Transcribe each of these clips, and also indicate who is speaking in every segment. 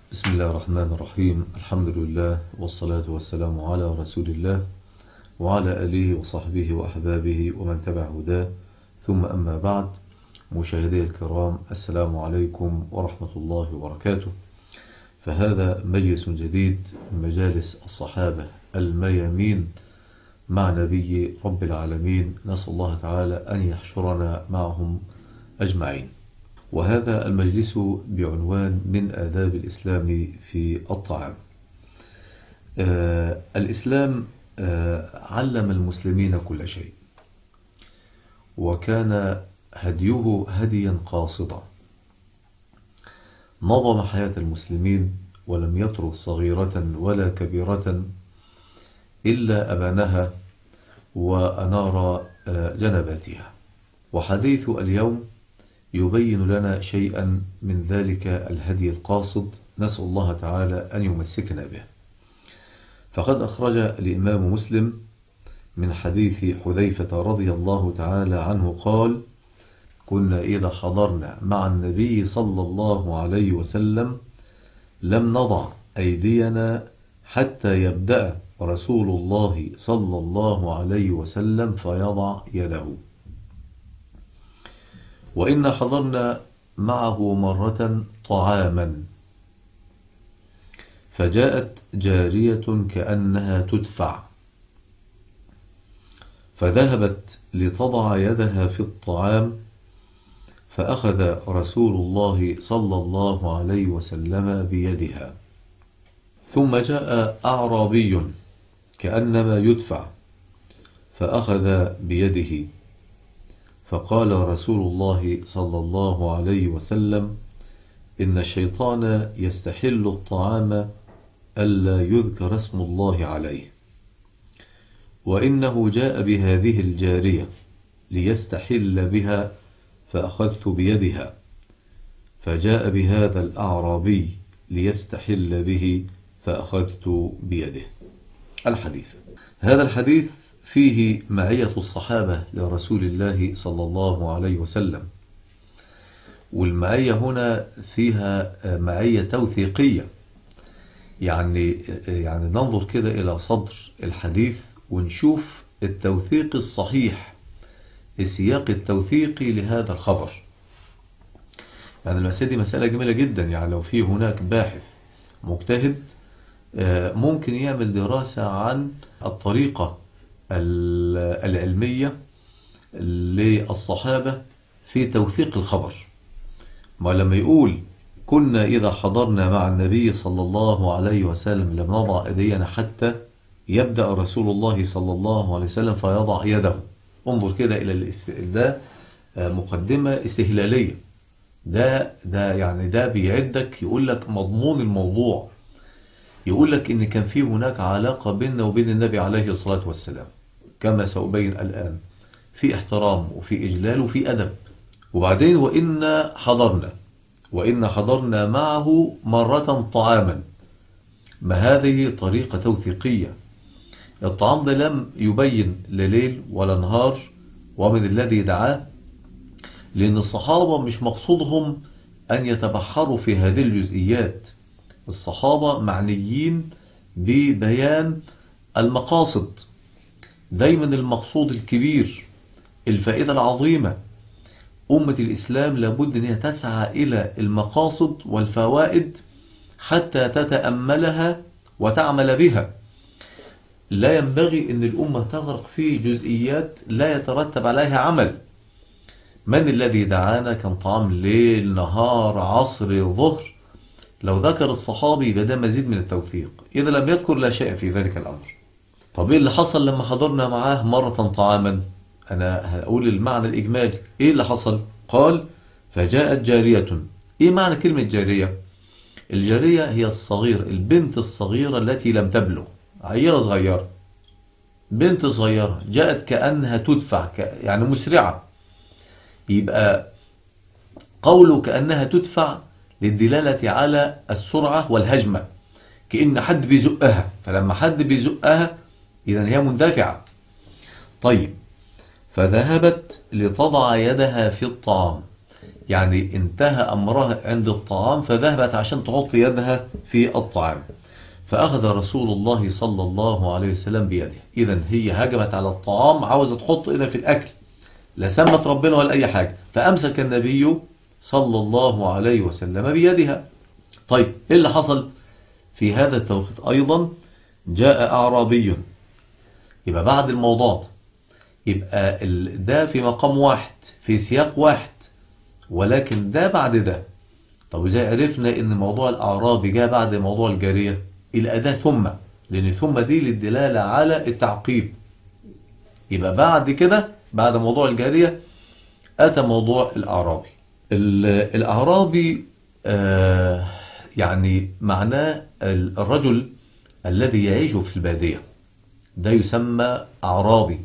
Speaker 1: بسم الله الرحمن الرحيم الحمد لله والصلاة والسلام على رسول الله وعلى آله وصحبه وأحبابه ومن تبع هداه ثم أما بعد مشاهدي الكرام السلام عليكم ورحمة الله وبركاته فهذا مجلس جديد من مجالس الصحابة الميامين مع نبي رب العالمين نسأل الله تعالى أن يحشرنا معهم أجمعين وهذا المجلس بعنوان من آداب الإسلام في الطعام آه الإسلام آه علم المسلمين كل شيء وكان هديه هديا قاصدا نظم حياة المسلمين ولم يترك صغيرة ولا كبيرة إلا أبانها وأنار جنباتها وحديث اليوم يبين لنا شيئا من ذلك الهدي القاصد نسأل الله تعالى أن يمسكنا به فقد أخرج الإمام مسلم من حديث حذيفة رضي الله تعالى عنه قال كنا إذا حضرنا مع النبي صلى الله عليه وسلم لم نضع أيدينا حتى يبدأ رسول الله صلى الله عليه وسلم فيضع يده وإن حضرنا معه مرة طعاما فجاءت جارية كأنها تدفع فذهبت لتضع يدها في الطعام فأخذ رسول الله صلى الله عليه وسلم بيدها ثم جاء أعرابي كأنما يدفع فأخذ بيده فقال رسول الله صلى الله عليه وسلم إن الشيطان يستحل الطعام ألا يذكر اسم الله عليه وإنه جاء بهذه الجارية ليستحل بها فأخذت بيدها فجاء بهذا الأعرابي ليستحل به فأخذت بيده الحديث هذا الحديث فيه معية الصحابة لرسول الله صلى الله عليه وسلم والمعية هنا فيها معية توثيقية يعني يعني ننظر كده إلى صدر الحديث ونشوف التوثيق الصحيح السياق التوثيقي لهذا الخبر يعني المسألة دي مسألة جميلة جدا يعني لو في هناك باحث مجتهد ممكن يعمل دراسة عن الطريقة العلمية للصحابة في توثيق الخبر ما لما يقول كنا إذا حضرنا مع النبي صلى الله عليه وسلم لم نضع أيدينا حتى يبدأ رسول الله صلى الله عليه وسلم فيضع يده انظر كده إلى ده مقدمة استهلالية ده ده يعني ده بيعدك يقول لك مضمون الموضوع يقول لك ان كان في هناك علاقة بيننا وبين النبي عليه الصلاة والسلام كما سأبين الآن في احترام وفي إجلال وفي أدب وبعدين وإن حضرنا وإن حضرنا معه مرة طعاما ما هذه طريقة توثيقية الطعام ده لم يبين لليل ولا نهار ومن الذي دعاه لأن الصحابة مش مقصودهم أن يتبحروا في هذه الجزئيات الصحابة معنيين ببيان المقاصد دايما المقصود الكبير الفائدة العظيمة أمة الإسلام لابد أن تسعى إلى المقاصد والفوائد حتى تتأملها وتعمل بها لا ينبغي أن الأمة تغرق في جزئيات لا يترتب عليها عمل من الذي دعانا كان طعام ليل نهار عصر ظهر لو ذكر الصحابي يبقى ده مزيد من التوثيق إذا لم يذكر لا شيء في ذلك الأمر طب إيه اللي حصل لما حضرنا معاه مرة طعاما أنا هقول المعنى الإجمالي إيه اللي حصل قال فجاءت جارية إيه معنى كلمة جارية الجارية هي الصغيرة البنت الصغيرة التي لم تبلغ عيرة صغيرة بنت صغيرة جاءت كأنها تدفع يعني مسرعة يبقى قوله كأنها تدفع للدلالة على السرعة والهجمة كأن حد بيزقها فلما حد بيزقها إذا هي مندفعة طيب فذهبت لتضع يدها في الطعام يعني انتهى أمرها عند الطعام فذهبت عشان تحط يدها في الطعام فأخذ رسول الله صلى الله عليه وسلم بيده إذا هي هجمت على الطعام عاوزة تحط إيدها في الأكل لا سمت ربنا ولا أي حاجة فأمسك النبي صلى الله عليه وسلم بيدها طيب إيه اللي حصل في هذا التوقيت أيضا جاء أعرابي يبقى بعد الموضوع يبقى ده في مقام واحد في سياق واحد ولكن ده بعد ده طب ازاي عرفنا ان موضوع الاعرابي جاء بعد موضوع الجارية الاداة ثم لان ثم دي للدلالة على التعقيب يبقى بعد كده بعد موضوع الجارية اتى موضوع الاعرابي الاعرابي آه يعني معناه الرجل الذي يعيش في البادية ده يسمى أعرابي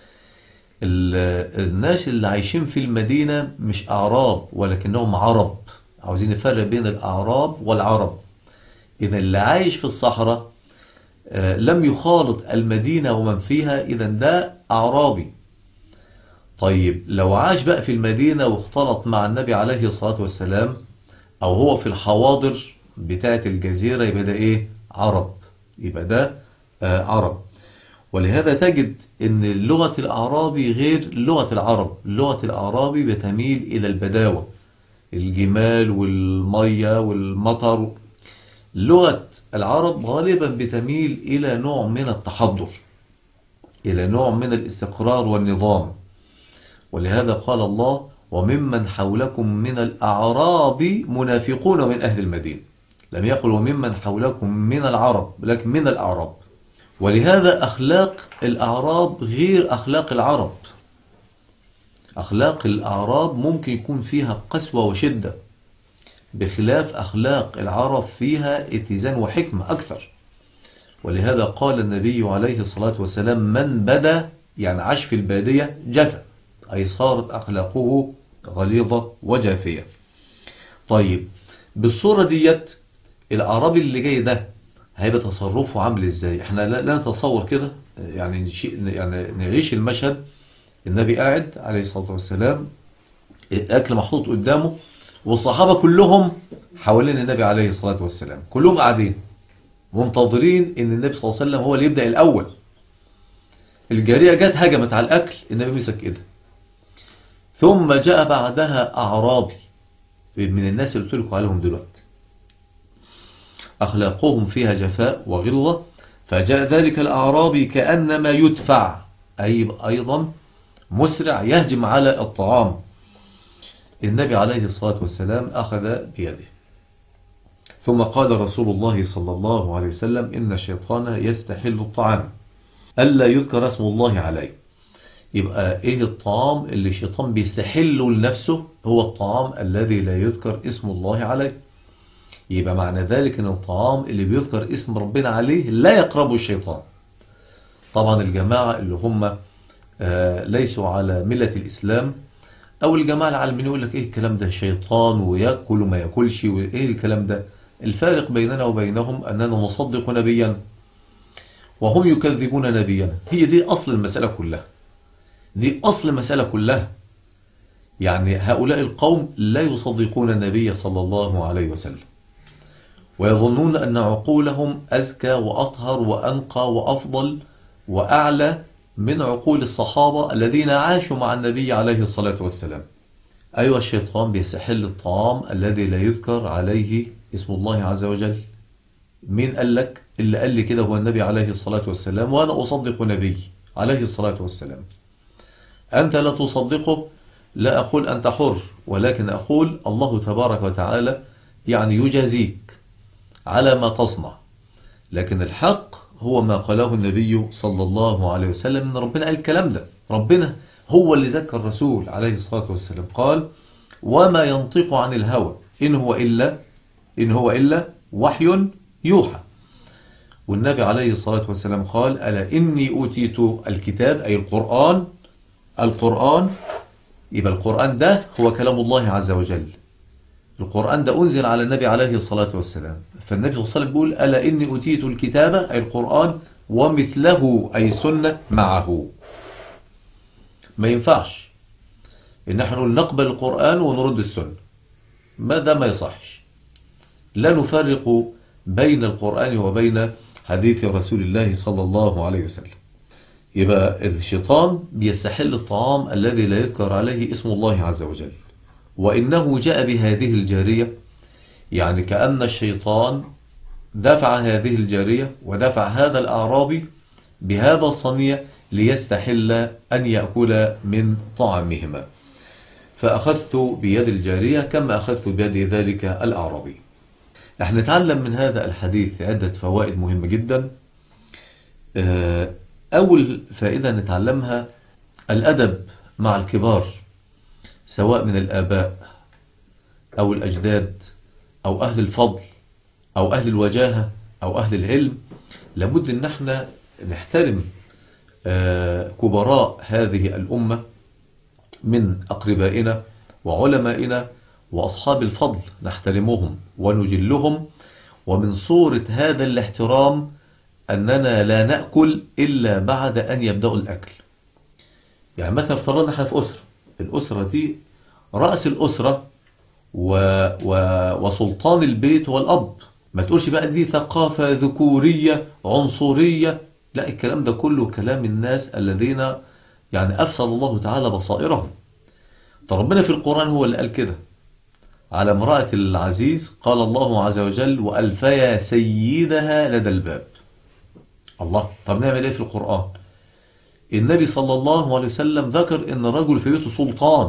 Speaker 1: الناس اللي عايشين في المدينة مش أعراب ولكنهم عرب عاوزين نفرق بين الأعراب والعرب إذا اللي عايش في الصحراء لم يخالط المدينة ومن فيها إذا ده أعرابي طيب لو عاش بقى في المدينة واختلط مع النبي عليه الصلاة والسلام أو هو في الحواضر بتاعة الجزيرة يبقى ده إيه عرب يبقى ده عرب ولهذا تجد ان لغة الاعرابي غير لغة العرب لغة الاعرابي بتميل الى البداوة الجمال والمية والمطر لغة العرب غالبا بتميل الى نوع من التحضر الى نوع من الاستقرار والنظام ولهذا قال الله وممن حولكم من الاعراب منافقون من اهل المدينة لم يقل وممن حولكم من العرب لكن من الاعراب ولهذا أخلاق الأعراب غير أخلاق العرب أخلاق الأعراب ممكن يكون فيها قسوة وشدة بخلاف أخلاق العرب فيها اتزان وحكمة أكثر ولهذا قال النبي عليه الصلاة والسلام من بدا يعني عاش في البادية جفا أي صارت أخلاقه غليظة وجافية طيب بالصورة ديت الأعرابي اللي جاي ده هيبقى تصرفه عامل ازاي احنا لا نتصور كده يعني يعني نعيش المشهد النبي قاعد عليه الصلاة والسلام الاكل محطوط قدامه والصحابة كلهم حوالين النبي عليه الصلاة والسلام كلهم قاعدين منتظرين ان النبي صلى الله عليه وسلم هو اللي يبدأ الاول الجارية جت هجمت على الاكل النبي مسك ايده ثم جاء بعدها اعرابي من الناس اللي قلت لكم عليهم دلوقتي أخلاقهم فيها جفاء وغلظة فجاء ذلك الأعرابي كأنما يدفع أي أيضا مسرع يهجم على الطعام النبي عليه الصلاة والسلام أخذ بيده ثم قال رسول الله صلى الله عليه وسلم إن الشيطان يستحل الطعام ألا يذكر اسم الله عليه يبقى إيه الطعام اللي الشيطان بيستحله لنفسه هو الطعام الذي لا يذكر اسم الله عليه يبقى معنى ذلك ان الطعام اللي بيذكر اسم ربنا عليه لا يقربه الشيطان طبعا الجماعة اللي هم ليسوا على ملة الإسلام أو الجماعة العالمين يقول لك إيه الكلام ده شيطان ويأكل وما يأكلش وإيه الكلام ده الفارق بيننا وبينهم أننا نصدق نبيا وهم يكذبون نبيا هي دي أصل المسألة كلها دي أصل المسألة كلها يعني هؤلاء القوم لا يصدقون النبي صلى الله عليه وسلم ويظنون أن عقولهم أزكى وأطهر وأنقى وأفضل وأعلى من عقول الصحابة الذين عاشوا مع النبي عليه الصلاة والسلام أيها الشيطان بيستحل الطعام الذي لا يذكر عليه اسم الله عز وجل مين قال لك اللي قال لي كده هو النبي عليه الصلاة والسلام وأنا أصدق نبي عليه الصلاة والسلام أنت لا تصدقه لا أقول أنت حر ولكن أقول الله تبارك وتعالى يعني يجازيك على ما تصنع لكن الحق هو ما قاله النبي صلى الله عليه وسلم ان ربنا قال الكلام ده ربنا هو اللي ذكر الرسول عليه الصلاة والسلام قال وما ينطق عن الهوى إن هو إلا إن هو إلا وحي يوحى والنبي عليه الصلاة والسلام قال ألا إني أوتيت الكتاب أي القرآن القرآن يبقى القرآن ده هو كلام الله عز وجل القرآن ده أنزل على النبي عليه الصلاة والسلام فالنبي صلى الله عليه وسلم بيقول ألا إني أتيت الكتاب أي القرآن ومثله أي سنة معه ما ينفعش ان احنا نقول نقبل القرآن ونرد السنة ما ده ما يصحش لا نفرق بين القرآن وبين حديث رسول الله صلى الله عليه وسلم يبقى الشيطان بيستحل الطعام الذي لا يذكر عليه اسم الله عز وجل وإنه جاء بهذه الجارية يعني كأن الشيطان دفع هذه الجارية ودفع هذا الأعرابي بهذا الصنيع ليستحل أن يأكل من طعامهما فأخذت بيد الجارية كما أخذت بيد ذلك الأعرابي نحن نتعلم من هذا الحديث عدة فوائد مهمة جدا أول فائدة نتعلمها الأدب مع الكبار سواء من الآباء أو الأجداد أو أهل الفضل أو أهل الوجاهة أو أهل العلم لابد أن احنا نحترم كبراء هذه الأمة من أقربائنا وعلمائنا وأصحاب الفضل نحترمهم ونجلهم ومن صورة هذا الاحترام أننا لا نأكل إلا بعد أن يبدأوا الأكل يعني مثلا افترضنا احنا في أسرة الأسرة دي رأس الأسرة و... و... وسلطان البيت والأب ما تقولش بقى دي ثقافة ذكورية عنصرية لا الكلام ده كله كلام الناس الذين يعني أفسد الله تعالى بصائرهم فربنا في القرآن هو اللي قال كده على امرأة العزيز قال الله عز وجل وألفيا سيدها لدى الباب الله طب نعمل ايه في القرآن النبي صلى الله عليه وسلم ذكر ان الرجل في بيته سلطان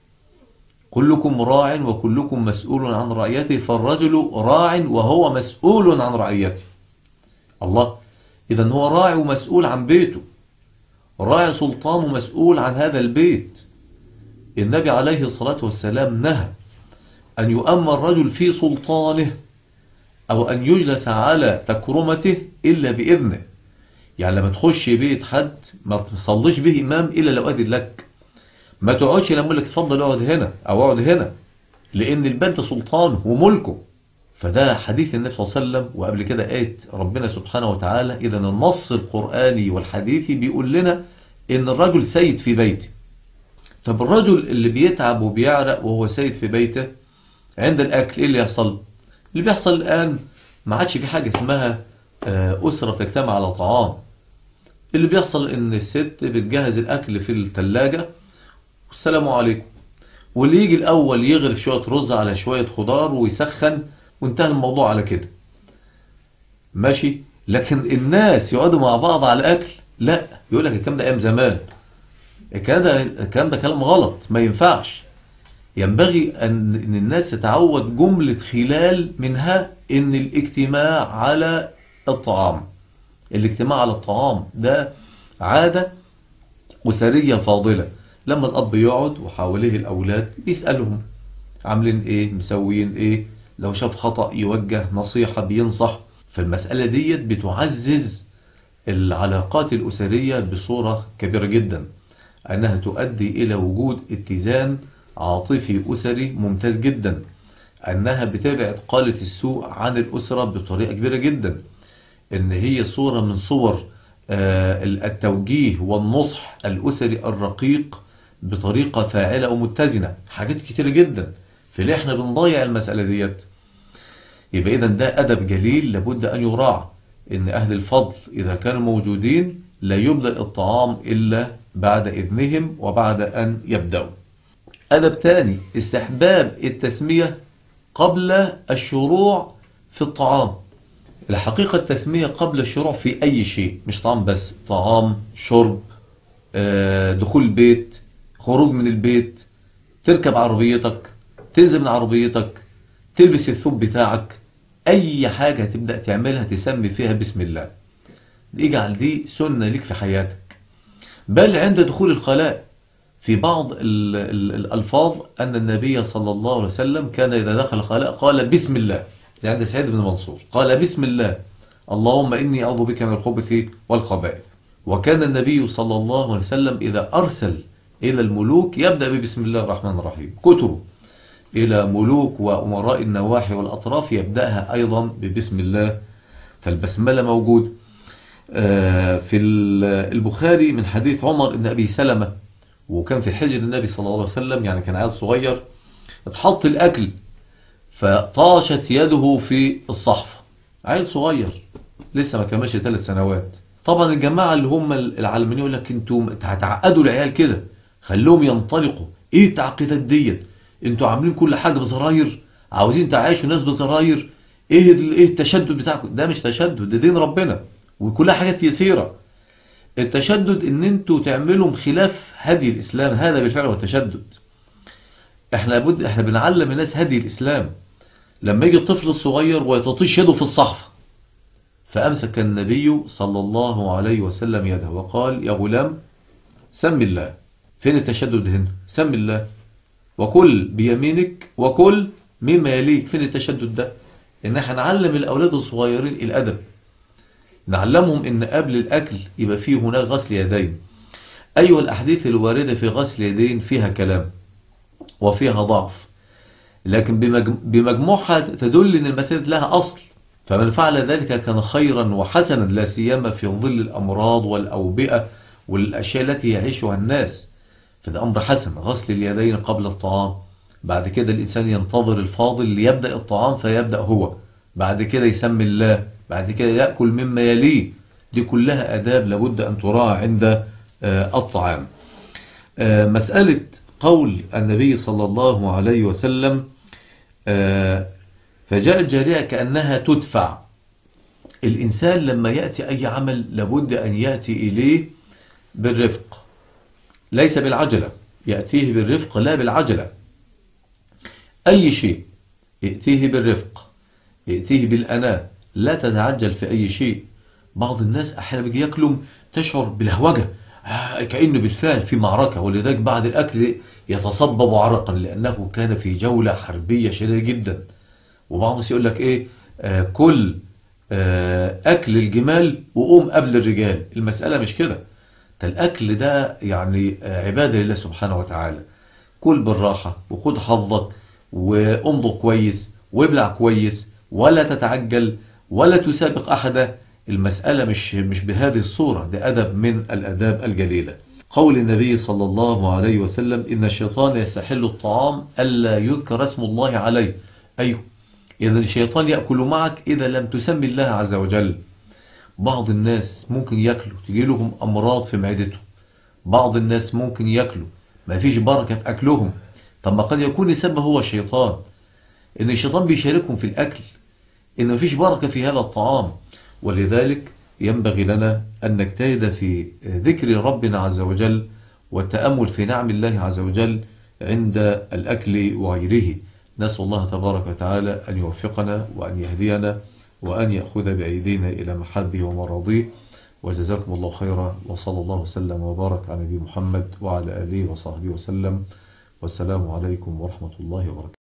Speaker 1: كلكم راع وكلكم مسؤول عن رعيته فالرجل راع وهو مسؤول عن رعيته الله إذا هو راعي ومسؤول عن بيته راعي سلطان ومسؤول عن هذا البيت النبي عليه الصلاة والسلام نهى أن يؤمر الرجل في سلطانه أو أن يجلس على تكرمته إلا بإذنه يعني لما تخش بيت حد ما تصليش به إمام إلا لو أذن لك ما تقعدش لما لك تفضل اقعد هنا أو اقعد هنا لأن البنت سلطانه وملكه فده حديث النبي صلى الله عليه وسلم وقبل كده آية ربنا سبحانه وتعالى إذا النص القرآني والحديثي بيقول لنا إن الرجل سيد في بيته طب الرجل اللي بيتعب وبيعرق وهو سيد في بيته عند الأكل إيه اللي يحصل اللي بيحصل الآن ما عادش في حاجة اسمها أسرة بتجتمع على طعام اللي بيحصل إن الست بتجهز الأكل في الثلاجة والسلام عليكم واللي يجي الأول يغرف شوية رز على شوية خضار ويسخن وانتهى الموضوع على كده ماشي لكن الناس يقعدوا مع بعض على الأكل لا يقول لك الكلام ده أيام زمان الكلام ده, الكلام ده كلام غلط ما ينفعش ينبغي أن الناس تتعود جملة خلال منها أن الاجتماع على الطعام الاجتماع على الطعام ده عادة أسرية فاضلة لما الأب يقعد وحواليه الأولاد يسألهم عاملين إيه مسويين إيه لو شاف خطأ يوجه نصيحة بينصح فالمسألة ديت بتعزز العلاقات الأسرية بصورة كبيرة جدا أنها تؤدي إلى وجود اتزان عاطفي أسري ممتاز جدا أنها بتبعد قالة السوء عن الأسرة بطريقة كبيرة جدا إن هي صورة من صور التوجيه والنصح الأسري الرقيق بطريقة فاعلة ومتزنة حاجات كتيرة جدا فليه احنا بنضيع المسألة ديت يبقى إذا ده أدب جليل لابد أن يراعى إن أهل الفضل إذا كانوا موجودين لا يبدأ الطعام إلا بعد إذنهم وبعد أن يبدأوا أدب تاني استحباب التسمية قبل الشروع في الطعام الحقيقة التسمية قبل الشروع في أي شيء مش طعام بس طعام شرب دخول البيت خروج من البيت تركب عربيتك تنزل من عربيتك تلبس الثوب بتاعك أي حاجة تبدأ تعملها تسمي فيها بسم الله اجعل دي سنة لك في حياتك بل عند دخول الخلاء في بعض ال ال الألفاظ أن النبي صلى الله عليه وسلم كان إذا دخل الخلاء قال بسم الله عند سعيد بن منصور قال بسم الله اللهم إني أعوذ بك من الخبث والخبائث وكان النبي صلى الله عليه وسلم إذا أرسل إلى الملوك يبدأ ببسم الله الرحمن الرحيم كتب إلى ملوك وأمراء النواحي والأطراف يبدأها أيضا ببسم الله فالبسملة موجود في البخاري من حديث عمر بن أبي سلمة وكان في حجر النبي صلى الله عليه وسلم يعني كان عيل صغير اتحط الأكل فطاشت يده في الصحفة عيل صغير لسه ما كملش ثلاث سنوات طبعا الجماعة اللي هم العلمانيين يقول لك انتوا هتعقدوا العيال كده خلوهم ينطلقوا ايه التعقيدات ديت انتوا عاملين كل حاجة بزراير عاوزين تعيشوا الناس بزراير ايه ايه التشدد بتاعكم ده مش تشدد ده دين ربنا وكلها حاجات يسيرة التشدد ان انتوا تعملوا خلاف هدي الاسلام هذا بالفعل هو التشدد احنا لابد احنا بنعلم الناس هدي الاسلام لما يجي الطفل الصغير ويتطيش يده في الصحفة فأمسك النبي صلى الله عليه وسلم يده وقال يا غلام سم الله فين التشدد هنا سم الله وكل بيمينك وكل مما يليك فين التشدد ده ان احنا نعلم الاولاد الصغيرين الادب نعلمهم ان قبل الاكل يبقى فيه هناك غسل يدين ايها الاحاديث الواردة في غسل يدين فيها كلام وفيها ضعف لكن بمجموعها تدل ان المسألة لها اصل فمن فعل ذلك كان خيرا وحسنا لا سيما في ظل الامراض والاوبئة والاشياء التي يعيشها الناس فده امر حسن غسل اليدين قبل الطعام بعد كده الانسان ينتظر الفاضل ليبدأ الطعام فيبدأ هو بعد كده يسمي الله بعد كده يأكل مما يليه دي كلها أداب لابد أن تراعى عند الطعام مسألة قول النبي صلى الله عليه وسلم فجاء الجارية كأنها تدفع الإنسان لما يأتي أي عمل لابد أن يأتي إليه بالرفق ليس بالعجلة يأتيه بالرفق لا بالعجلة أي شيء يأتيه بالرفق يأتيه بالأناة لا تتعجل في أي شيء بعض الناس أحيانا بيجي يأكلهم تشعر بالهوجة كأنه بالفعل في معركة ولذلك بعد الأكل يتصبب عرقا لأنه كان في جولة حربية شديدة جدا وبعض الناس يقول لك إيه آه كل آه أكل الجمال وقوم قبل الرجال المسألة مش كده ده الأكل ده يعني عبادة لله سبحانه وتعالى كل بالراحة وخد حظك وامضغ كويس وابلع كويس ولا تتعجل ولا تسابق أحدا المسألة مش مش بهذه الصورة ده أدب من الأداب الجليلة قول النبي صلى الله عليه وسلم إن الشيطان يستحل الطعام ألا يذكر اسم الله عليه أيوه إذا الشيطان يأكل معك إذا لم تسمي الله عز وجل بعض الناس ممكن يأكلوا تجي لهم أمراض في معدتهم بعض الناس ممكن يأكلوا ما فيش بركة في أكلهم طب ما قد يكون السبب هو الشيطان إن الشيطان بيشاركهم في الأكل إن ما فيش بركة في هذا الطعام ولذلك ينبغي لنا أن نجتهد في ذكر ربنا عز وجل والتأمل في نعم الله عز وجل عند الأكل وغيره نسأل الله تبارك وتعالى أن يوفقنا وأن يهدينا وأن يأخذ بأيدينا إلى محبه ومراضيه وجزاكم الله خيرا وصلى الله وسلم وبارك على نبي محمد وعلى آله وصحبه وسلم والسلام عليكم ورحمة الله وبركاته